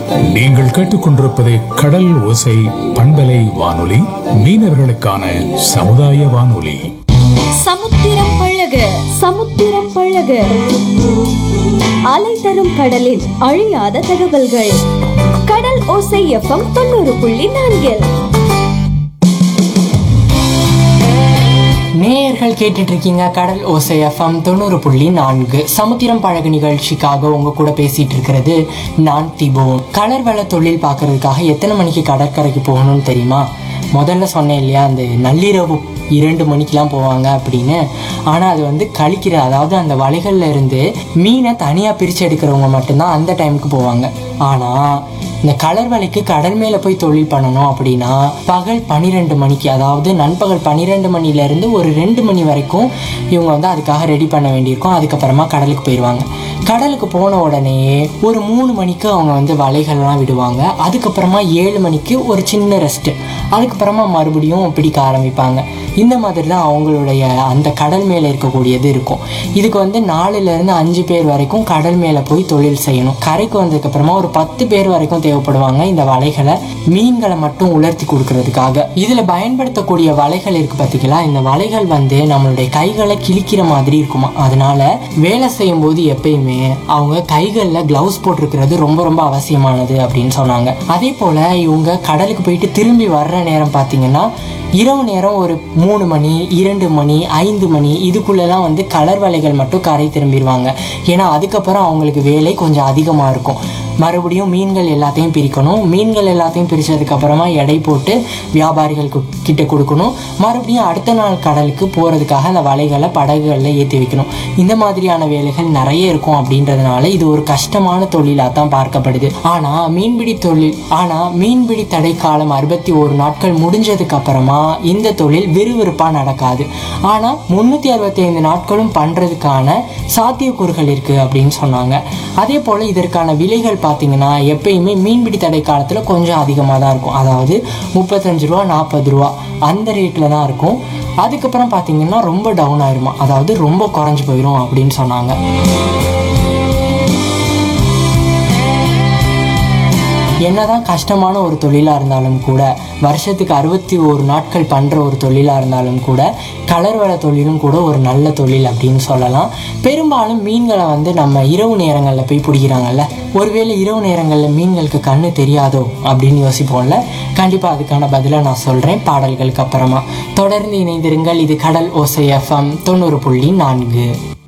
நீங்கள் கேட்டுக்கொண்டிருப்பது கடல் ஓசை பண்பலை வானொலி மீனவர்களுக்கான சமுதாய வானொலி சமுத்திரம் பழக சமுத்திரம் பழக அலை தரும் கடலின் அழியாத தகவல்கள் கடல் ஓசை எஃப்எம் தொண்ணூறு புள்ளி நான்கில் நேயர்கள் கேட்டுட்டு இருக்கீங்க கடல் ஓசை எஃப்எம் தொண்ணூறு புள்ளி நான்கு சமுத்திரம் பழகு நிகழ்ச்சிக்காக உங்க கூட பேசிட்டு இருக்கிறது நான் திபோ கலர் வள தொழில் பார்க்கறதுக்காக எத்தனை மணிக்கு கடற்கரைக்கு போகணும்னு தெரியுமா முதல்ல சொன்னேன் இல்லையா அந்த நள்ளிரவு இரண்டு மணிக்கெலாம் போவாங்க அப்படின்னு ஆனால் அது வந்து கழிக்கிற அதாவது அந்த வலைகள்ல இருந்து மீனை தனியாக பிரித்து எடுக்கிறவங்க மட்டும்தான் அந்த டைமுக்கு போவாங்க ஆனால் இந்த கலர் வலைக்கு கடல் மேலே போய் தொழில் பண்ணணும் அப்படின்னா பகல் பன்னிரெண்டு மணிக்கு அதாவது நண்பகல் பன்னிரெண்டு மணிலேருந்து ஒரு ரெண்டு மணி வரைக்கும் இவங்க வந்து அதுக்காக ரெடி பண்ண வேண்டியிருக்கும் அதுக்கப்புறமா கடலுக்கு போயிடுவாங்க கடலுக்கு போன உடனே ஒரு மூணு மணிக்கு அவங்க வந்து வலைகள்லாம் விடுவாங்க அதுக்கப்புறமா ஏழு மணிக்கு ஒரு சின்ன ரெஸ்ட்டு அதுக்கப்புறமா மறுபடியும் பிடிக்க ஆரம்பிப்பாங்க இந்த மாதிரி தான் அவங்களுடைய அந்த கடல் மேலே இருக்கக்கூடியது இருக்கும் இதுக்கு வந்து நாலுலேருந்து அஞ்சு பேர் வரைக்கும் கடல் மேலே போய் தொழில் செய்யணும் கரைக்கு வந்ததுக்கப்புறமா ஒரு பத்து பேர் வரைக்கும் தேவைப்படுவாங்க இந்த வலைகளை மீன்களை மட்டும் உலர்த்தி கொடுக்கறதுக்காக இதில் பயன்படுத்தக்கூடிய வலைகள் இருக்கு பார்த்தீங்களா இந்த வலைகள் வந்து நம்மளுடைய கைகளை கிழிக்கிற மாதிரி இருக்குமா அதனால வேலை செய்யும் போது எப்பயுமே அவங்க கைகளில் கிளவுஸ் போட்டிருக்கிறது ரொம்ப ரொம்ப அவசியமானது அப்படின்னு சொன்னாங்க அதே போல் இவங்க கடலுக்கு போயிட்டு திரும்பி வர்ற நேரம் பார்த்தீங்கன்னா இரவு நேரம் ஒரு மூணு மணி இரண்டு மணி ஐந்து மணி இதுக்குள்ளெல்லாம் வந்து கலர் வலைகள் மட்டும் கரை திரும்பிடுவாங்க ஏன்னா அதுக்கப்புறம் அவங்களுக்கு வேலை கொஞ்சம் அதிகமாக இருக்கும் மறுபடியும் மீன்கள் எல்லாத்தையும் பிரிக்கணும் மீன்கள் எல்லாத்தையும் பிரித்ததுக்கு அப்புறமா எடை போட்டு வியாபாரிகள் கு- கிட்ட கொடுக்கணும் மறுபடியும் அடுத்த நாள் கடலுக்கு போகிறதுக்காக அந்த வலைகளை படகுகளில் ஏற்றி வைக்கணும் இந்த மாதிரியான வேலைகள் நிறைய இருக்கும் அப்படின்றதுனால இது ஒரு கஷ்டமான தொழிலாக தான் பார்க்கப்படுது ஆனால் மீன்பிடி தொழில் ஆனால் மீன்பிடி தடை காலம் அறுபத்தி ஒரு நாட்கள் முடிஞ்சதுக்கு அப்புறமா இந்த தொழில் விறுவிறுப்பாக நடக்காது ஆனால் முந்நூற்றி அறுபத்தி ஐந்து நாட்களும் பண்ணுறதுக்கான சாத்தியக்கூறுகள் இருக்குது அப்படின்னு சொன்னாங்க அதே போல் இதற்கான விலைகள் பார்த்தீங்கன்னா எப்பயுமே மீன்பிடி தடை காலத்தில் கொஞ்சம் அதிகமாக தான் இருக்கும் அதாவது முப்பத்தஞ்சு ரூபா நாற்பது ரூபா அந்த ரேட்டில் தான் இருக்கும் அதுக்கப்புறம் பார்த்தீங்கன்னா ரொம்ப டவுன் ஆயிருமா அதாவது ரொம்ப குறைஞ்சு போயிடும் அப்படின்னு சொன்னாங்க என்னதான் கஷ்டமான ஒரு தொழிலாக இருந்தாலும் கூட வருஷத்துக்கு அறுபத்தி ஒரு நாட்கள் பண்ணுற ஒரு தொழிலாக இருந்தாலும் கூட கலர் வள தொழிலும் கூட ஒரு நல்ல தொழில் அப்படின்னு சொல்லலாம் பெரும்பாலும் மீன்களை வந்து நம்ம இரவு நேரங்களில் போய் பிடிக்கிறாங்கல்ல ஒருவேளை இரவு நேரங்களில் மீன்களுக்கு கண்ணு தெரியாதோ அப்படின்னு யோசிப்போம்ல கண்டிப்பாக அதுக்கான பதிலை நான் சொல்கிறேன் பாடல்களுக்கு அப்புறமா தொடர்ந்து இணைந்திருங்கள் இது கடல் ஓசை எஃப்எம் தொண்ணூறு புள்ளி நான்கு